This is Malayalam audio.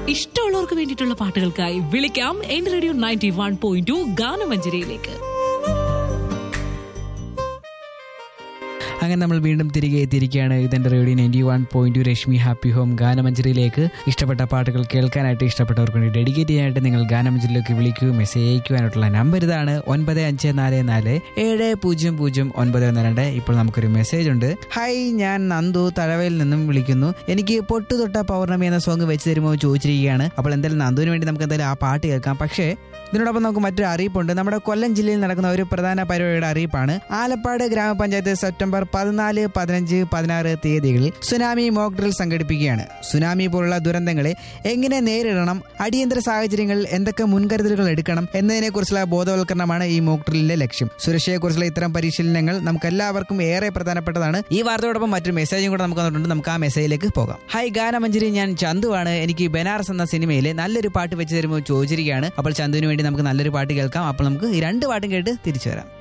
ഇഷ്ടമുള്ളവർക്ക് വേണ്ടിയിട്ടുള്ള പാട്ടുകൾക്കായി വിളിക്കാം എന്റെ radio ninety one point two ഗാനമഞ്ജരിയിലേക്ക് അങ്ങനെ നമ്മൾ വീണ്ടും തിരികെ എത്തിയിരിക്കുകയാണ് ഇതെന്റെ radio ninety one point Rashmi happy home ഗാനമഞ്ജരിയിലേക്ക് ഇഷ്ടപ്പെട്ട പാട്ടുകൾ കേൾക്കാനായിട്ട് ഇഷ്ടപ്പെട്ടവർക്ക് വേണ്ടി ഡെഡിക്കേറ്റ് ചെയ്യാനായിട്ട് നിങ്ങൾ ഗാനമഞ്ജരിയിലേക്ക് വിളിക്കൂ മെസ്സേജ് അയക്കുവാനായിട്ടുള്ള നമ്പർ ഇതാണ് ഒൻപത് അഞ്ച് നാല് നാല് ഏഴ് പൂജ്യം പൂജ്യം ഒൻപത് ഒന്ന് രണ്ട് ഇപ്പോൾ നമുക്കൊരു മെസ്സേജ് ഉണ്ട് ഹായ് ഞാൻ നന്ദു തഴവയിൽ നിന്നും വിളിക്കുന്നു എനിക്ക് പൊട്ടു തൊട്ട പൗർണമി എന്ന സോങ് വെച്ച് തരുമോ എന്ന് ചോദിച്ചിരിക്കുകയാണ് അപ്പോൾ എന്തായാലും നന്ദുവിന് വേണ്ടി നമുക്ക് എന്തായാലും ആ പാട്ട് കേൾക്കാം പക്ഷേ ഇതിനോടൊപ്പം നമുക്ക് മറ്റൊരു അറിയിപ്പുണ്ട് നമ്മുടെ കൊല്ലം ജില്ലയിൽ നടക്കുന്ന ഒരു പ്രധാന പരിപാടിയുടെ അറിയിപ്പാണ് ആലപ്പാട് ഗ്രാമപഞ്ചായത്ത് സെപ്റ്റംബർ പതിനാല് പതിനഞ്ച് പതിനാറ് തീയതികളിൽ സുനാമി മോക്ക് ഡ്രിൽ സംഘടിപ്പിക്കുകയാണ് സുനാമി പോലുള്ള ദുരന്തങ്ങളെ എങ്ങനെ നേരിടണം അടിയന്തര സാഹചര്യങ്ങളിൽ എന്തൊക്കെ മുൻകരുതലുകൾ എടുക്കണം എന്നതിനെക്കുറിച്ചുള്ള ബോധവൽക്കരണമാണ് ഈ മോക്ക് ഡ്രില്ലിന്റെ ലക്ഷ്യം സുരക്ഷയെക്കുറിച്ചുള്ള ഇത്തരം പരിശീലനങ്ങൾ നമുക്ക് എല്ലാവർക്കും ഏറെ പ്രധാനപ്പെട്ടതാണ് ഈ വാർത്തയോടൊപ്പം മറ്റൊരു മെസ്സേജും കൂടെ നമുക്ക് തന്നിട്ടുണ്ട് നമുക്ക് ആ മെസ്സേജിലേക്ക് പോകാം ഹായ് ഗാനമഞ്ജരി ഞാൻ ചന്തുവാണ് എനിക്ക് ബനാറസ് എന്ന സിനിമയിലെ നല്ലൊരു പാട്ട് വെച്ച് തരുമ്പോൾ ചോദിച്ചിരിക്കുകയാണ് അപ്പോൾ ചന്തുവിന് വേണ്ടി നമുക്ക് നല്ലൊരു പാട്ട് കേൾക്കാം അപ്പോൾ നമുക്ക് ഈ രണ്ട് പാട്ടും കേട്ട് തിരിച്ചു വരാം